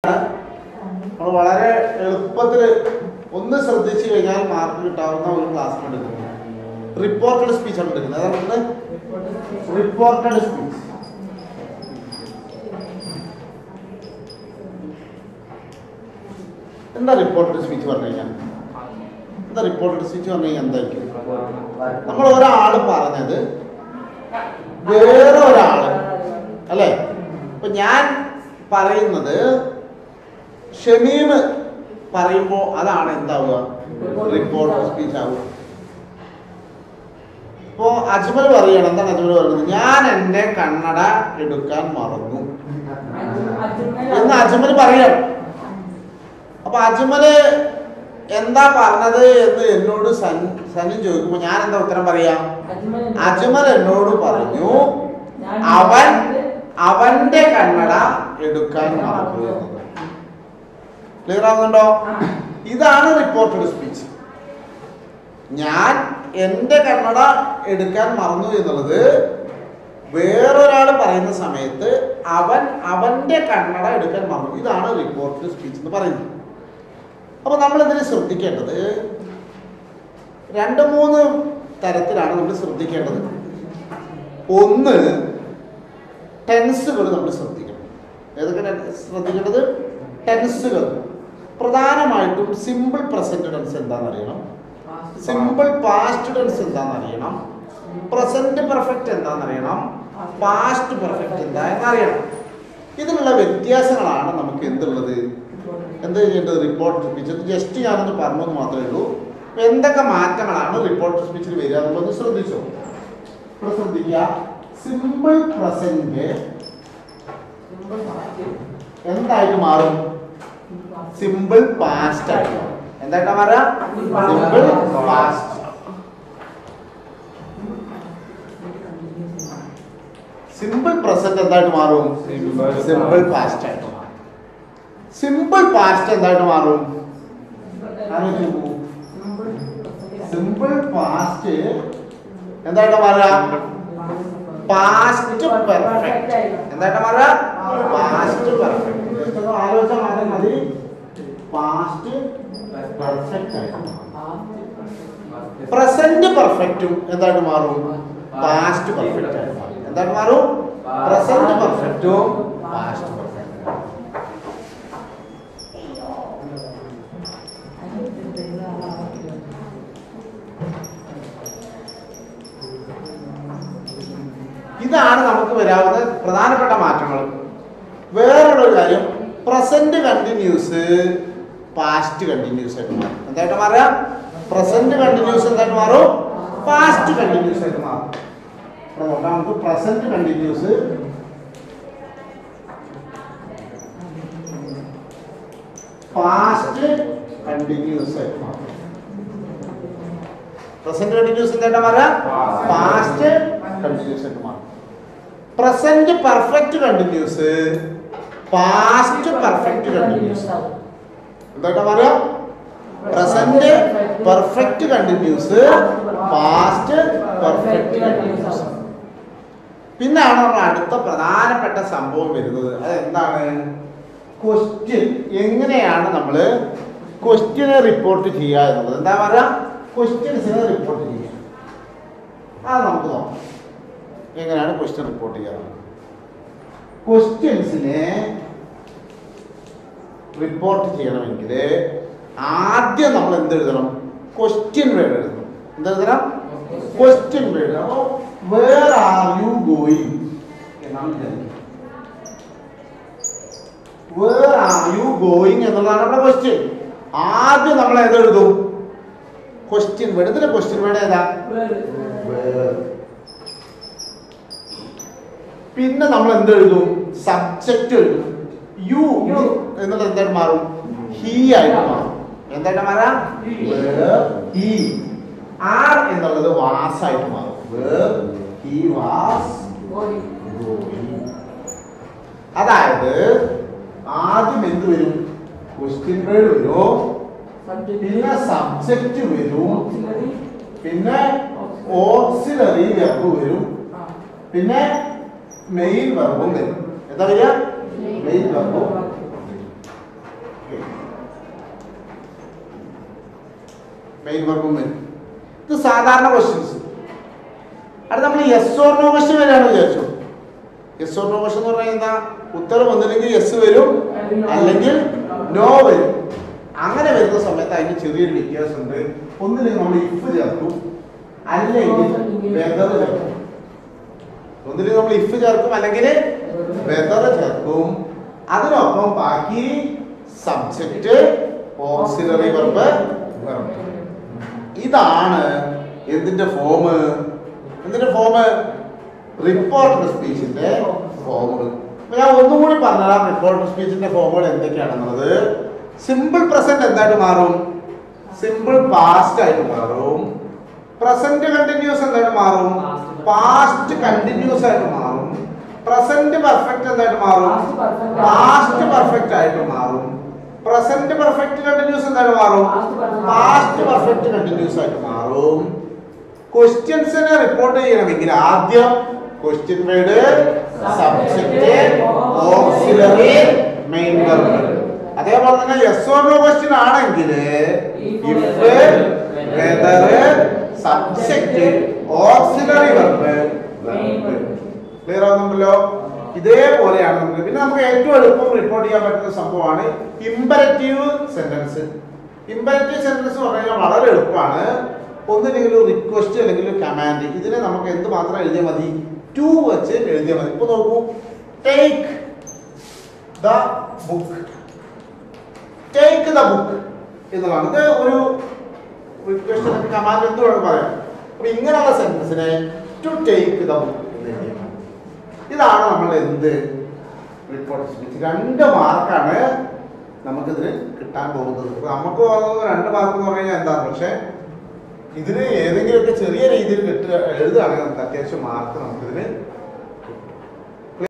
നമ്മൾ വളരെ എളുപ്പത്തിൽ ഒന്ന് ശ്രദ്ധിച്ചു കഴിഞ്ഞാൽ മാർക്ക് കിട്ടാവുന്ന ഒരു ക്ലാസ് എടുക്കുന്നത് റിപ്പോർട്ടഡ് സ്പീച്ച് ആണ് എടുക്കുന്നത് അതാണ് റിപ്പോർട്ടഡ് സ്പീച്ച് എന്താ റിപ്പോർട്ടഡ് സ്പീച്ച് പറഞ്ഞു കഴിഞ്ഞാൽ എന്താ റിപ്പോർട്ടഡ് സ്പീച്ച് പറഞ്ഞു കഴിഞ്ഞാൽ എന്തായിരിക്കും നമ്മൾ ഒരാൾ പറഞ്ഞത് വേറെ ഒരാള് അല്ലേ ഇപ്പൊ ഞാൻ പറയുന്നത് ഷമീം പറയുമ്പോൾ അതാണ് എന്താവുക റിപ്പോർട്ട് സ്പീച്ച് ആവുക ഇപ്പോ അജ്മൽ പറയണം എന്താണ് അജ്മൽ പറയുന്നത് ഞാൻ എന്റെ കണ്ണട എടുക്കാൻ മറന്നു എന്ന് അജ്മൽ പറയണം അപ്പൊ അജ്മല് എന്താ പറഞ്ഞത് എന്ന് എന്നോട് സൻ സനിൻ ചോദിക്കുമ്പോ ഞാൻ എന്താ ഉത്തരം പറയാ അജ്മൽ എന്നോട് പറഞ്ഞു അവൻ അവന്റെ കണ്ണട എടുക്കാൻ മറന്നു എന്നത് ക്ലിയർ ആവുന്നുണ്ടോ ഇതാണ് റിപ്പോർട്ടഡ് സ്പീച്ച് ഞാൻ എൻ്റെ കണ്ണട എടുക്കാൻ മറന്നു എന്നുള്ളത് വേറൊരാൾ പറയുന്ന സമയത്ത് അവൻ അവന്റെ കണ്ണട എടുക്കാൻ മറന്നു ഇതാണ് റിപ്പോർട്ടഡ് സ്പീച്ച് എന്ന് പറയുന്നത് അപ്പൊ നമ്മൾ ഇതിന് ശ്രദ്ധിക്കേണ്ടത് രണ്ട് മൂന്ന് തരത്തിലാണ് നമ്മൾ ശ്രദ്ധിക്കേണ്ടത് ഒന്ന് ടെൻസുകൾ നമ്മൾ ശ്രദ്ധിക്കണം ഏതൊക്കെ ടെൻ- ശ്രദ്ധിക്കേണ്ടത് ടെൻസുകൾ പ്രധാനമായിട്ടും സിമ്പിൾ പ്രസന്റ് ടെൻസ് എന്താണെന്ന് അറിയണം സിമ്പിൾ പാസ്റ്റ് ടെൻസ് എന്താണെന്ന് അറിയണം പ്രസന്റ് പെർഫെക്റ്റ് എന്താണെന്ന് അറിയണം പാസ്റ്റ് പെർഫെക്റ്റ് എന്താ എന്നറിയണം ഇതിനുള്ള വ്യത്യാസങ്ങളാണ് നമുക്ക് എന്തുള്ളത് എന്ത് ചെയ്യേണ്ടത് റിപ്പോർട്ട് സ്പീച്ച് ജസ്റ്റ് ഞാനൊന്ന് പറഞ്ഞു എന്ന് മാത്രമേ ഉള്ളൂ അപ്പൊ എന്തൊക്കെ മാറ്റങ്ങളാണ് റിപ്പോർട്ട് സ്പീച്ചിൽ വരിക എന്നുള്ളത് ശ്രദ്ധിച്ചോ ഇവിടെ ശ്രദ്ധിക്കുക സിമ്പിൾ പ്രസന്റ് എന്തായിട്ട് മാറും സിമ്പിൾ പാസ്റ്റ് ആയിട്ട് മാറും എന്തായിട്ടാ മാറുക സിമ്പിൾ പാസ്റ്റ് സിമ്പിൾ പ്രസന്റ് എന്തായിട്ട് മാറും സിമ്പിൾ പാസ്റ്റ് ആയിട്ട് മാറും സിമ്പിൾ പാസ്റ്റ് എന്തായിട്ട് മാറും ആലോചിച്ച് നോക്കൂ. സിമ്പിൾ പാസ്റ്റ് എന്തായിട്ട് മാറുക പാസ്റ്റ് പെർഫെക്റ്റ് എന്തായിട്ട് മാറുക പാസ്റ്റ് പെർഫെക്റ്റ് ആലോചിച്ചാൽ മാത്രം മതി പാസ്റ്റ് പെർഫെക്റ്റ് ആയിട്ട് മാറും പ്രസന്റ് പെർഫെക്റ്റും എന്തായിട്ട് മാറും പാസ്റ്റ് പെർഫെക്റ്റ് ആയിട്ട് മാറും എന്തായിട്ട് മാറും പ്രസന്റ് പെർഫെക്റ്റും പാസ്റ്റ് പെർഫെക്റ്റ് ഇതാണ് നമുക്ക് വരാവുന്ന പ്രധാനപ്പെട്ട മാറ്റങ്ങൾ വേറൊരു കാര്യം പ്രസന്റ് കണ്ടിന്യൂസ് പാസ്റ്റ് കണ്ടിന്യൂസ് ആയിട്ട് മാറും എന്തായിട്ട് മാറുക പ്രസന്റ് കണ്ടിന്യൂസ് എന്തായിട്ട് മാറും പാസ്റ്റ് കണ്ടിന്യൂസ് ആയിട്ട് മാറും ഇവിടെ നോക്കാം നമുക്ക് പ്രസന്റ് കണ്ടിന്യൂസ് പാസ്റ്റ് കണ്ടിന്യൂസ് ആയിട്ട് മാറും പ്രസന്റ് കണ്ടിന്യൂസ് എന്തായിട്ട് മാറുക പാസ്റ്റ് കണ്ടിന്യൂസ് ആയിട്ട് മാറും present perfect continuous past perfect continuous എന്തായിട്ടാ പറയാ present perfect continuous past perfect continuous പിന്നാണ് നമ്മൾ അടുത്ത പ്രധാനപ്പെട്ട സംഭവം വരുന്നത് അത് എന്താണ് ക്വസ്റ്റ്യൻ എങ്ങനെയാണ് നമ്മൾ ക്വസ്റ്റ്യനെ റിപ്പോർട്ട് ചെയ്യുക എന്നുള്ളത് എന്താ പറയാ ക്വസ്റ്റ്യൻസിനെ റിപ്പോർട്ട് ചെയ്യുക അത് നമുക്ക് നോക്കാം എങ്ങനെയാണ് ക്വസ്റ്റ്യൻ റിപ്പോർട്ട് ചെയ്യുക ക്വസ്റ്റ്യൻസിനെ റിപ്പോർട്ട് ചെയ്യണമെങ്കിൽ ആദ്യം നമ്മൾ എന്ത് എഴുതണം ക്വസ്റ്റ്യൻ വേർഡ് എഴുതണം എന്ത് എഴുതണം ക്വസ്റ്റ്യൻ വേർഡ് അപ്പോ വേർ ആർ യു ഗോയിങ് എന്നാണ് വേർ ആർ യു ഗോയിങ് എന്നുള്ളതാണ് നമ്മുടെ ക്വസ്റ്റ്യൻ ആദ്യം നമ്മൾ ഏത് എഴുതും ക്വസ്റ്റ്യൻ വേർഡ് ഇതിന്റെ ക്വസ്റ്റ്യൻ വേർഡ് ഏതാ Where. പിന്നെ നമ്മൾ എന്ത് എഴുതും സബ്ജക്റ്റ് എഴുതും യു You. എന്നുള്ളത് എന്തായിട്ട് മാറും ഹി ആയിട്ട് മാറും എന്തായിട്ട് മാറാം ഹി ആർ എന്നുള്ളത് വാസ് ആയിട്ട് മാറും ഹി വാസ് അതായത് ആദ്യം എന്ത് വരും ക്വസ്റ്റ്യൻ വേർഡ് വരും പിന്നെ സബ്ജക്റ്റ് വരും പിന്നെ ഓക്സിലറി വെർബ് വരും പിന്നെ മെയിൻ വെർബും വരും എന്താ വരിക മെയിൻ വെർബും മെയിൻ വർക്കും വരും ഇത് സാധാരണ ക്വസ്റ്റ്യൻസ് അടുത്ത നമ്മൾ യെസ് ഓർ നോ ക്വസ്റ്റ്യൻ വരികയാണ് വിചാരിച്ചു യെസ് ഓർ നോ ക്വസ്റ്റ്യൻ എന്ന് പറഞ്ഞാൽ എന്താ ഉത്തരം ഒന്നില്ലെങ്കിൽ യെസ് വരും അല്ലെങ്കിൽ നോ വരും അങ്ങനെ വരുന്ന സമയത്ത് അതിന് ചെറിയൊരു വ്യത്യാസമുണ്ട് ഒന്നില്ലെങ്കിൽ നമ്മൾ ഇഫ് ചേർക്കും അല്ലെങ്കിൽ വെതർ ചേർക്കും ഒന്നില്ലെങ്കിൽ നമ്മൾ ഇഫ് ചേർക്കും അല്ലെങ്കിൽ വെതർ ചേർക്കും അതിനൊപ്പം ബാക്കി സബ്ജക്റ്റ് ഓക്സിലറി വെർബ് ഇതാണ് എന്തിന്റെ ഫോം എന്തിന്റെ ഫോം റിപ്പോർട്ടർ സ്പീച്ചിന്റെ ഫോമുകൾ അപ്പൊ ഞാൻ ഒന്നും കൂടി പറഞ്ഞുതരാം റിപ്പോർട്ടർ സ്പീച്ചിന്റെ ഫോമുകൾ എന്തൊക്കെയാണെന്നുള്ളത് സിമ്പിൾ പ്രസന്റ് എന്തായിട്ട് മാറും സിമ്പിൾ പാസ്റ്റ് ആയിട്ട് മാറും പ്രസന്റ് കണ്ടിന്യൂസ് എന്തായിട്ട് മാറും പാസ്റ്റ് കണ്ടിന്യൂസ് ആയിട്ട് മാറും പ്രസന്റ് പെർഫെക്റ്റ് എന്തായിട്ട് മാറും പാസ്റ്റ് പെർഫെക്റ്റ് ആയിട്ട് മാറും പ്രസന്റ് പെർഫെക്റ്റ് കണ്ടിന്യൂസ് എന്തായിട്ട് മാറും പാസ്റ്റ് പെർഫെക്റ്റ് കണ്ടിന്യൂസ് ആയിട്ട് മാറും ക്വസ്റ്റ്യൻസിനെ റിപ്പോർട്ട് ചെയ്യണമെങ്കിൽ ആദ്യം question word subject auxiliary main verb അതേപോലെ തന്നെ യെസ് ഓർ നോ ക്വസ്റ്റ്യൻ ആണെങ്കിൽ if whether subject auxiliary verb clear ആവുന്നുണ്ടല്ലോ ഇതേപോലെയാണ് നമുക്ക് പിന്നെ നമുക്ക് ഏറ്റവും എളുപ്പം റിപ്പോർട്ട് ചെയ്യാൻ പറ്റുന്ന സംഭവമാണ് ഇമ്പരറ്റീവ് സെന്റൻസ് ഇമ്പരറ്റീവ് സെന്റൻസ് പറഞ്ഞു കഴിഞ്ഞാൽ വളരെ എളുപ്പമാണ് ഒന്നില്ലെങ്കിൽ ഒരു റിക്വസ്റ്റ് അല്ലെങ്കിൽ ഒരു കമാൻഡ് ഇതിനെ നമുക്ക് എന്ത് മാത്രം എഴുതിയാൽ മതി ടു വെച്ച് എഴുതിയാൽ മതി ഇപ്പൊ നോക്കൂ take the book take the book എന്നുള്ളതാണ് ഇത് ഒരു റിക്വസ്റ്റ് അല്ലെങ്കിൽ കമാൻഡ് എന്ത് വേണം പറയാം അപ്പൊ ഇങ്ങനെയുള്ള സെന്റൻസിനെ ടു ടേക്ക് ദ ബുക്ക് എന്ന് എഴുതിയാൽ മതി. ഇതാണ് നമ്മൾ എന്ത് റിപ്പോർട്ട് സ്പീച്ച് രണ്ട് മാർക്കാണ് നമുക്കിതിന് കിട്ടാൻ പോകുന്നത് ഇപ്പൊ നമുക്ക് തോന്നുന്നത് രണ്ട് മാർക്ക് എന്ന് പറഞ്ഞു കഴിഞ്ഞാൽ എന്താണ് പക്ഷെ ഇതിന് ഏതെങ്കിലുമൊക്കെ ചെറിയ രീതിയിൽ കിട്ടുക എഴുതുകയാണെങ്കിൽ നമുക്ക് അത്യാവശ്യം മാർക്ക് നമുക്കിതിന്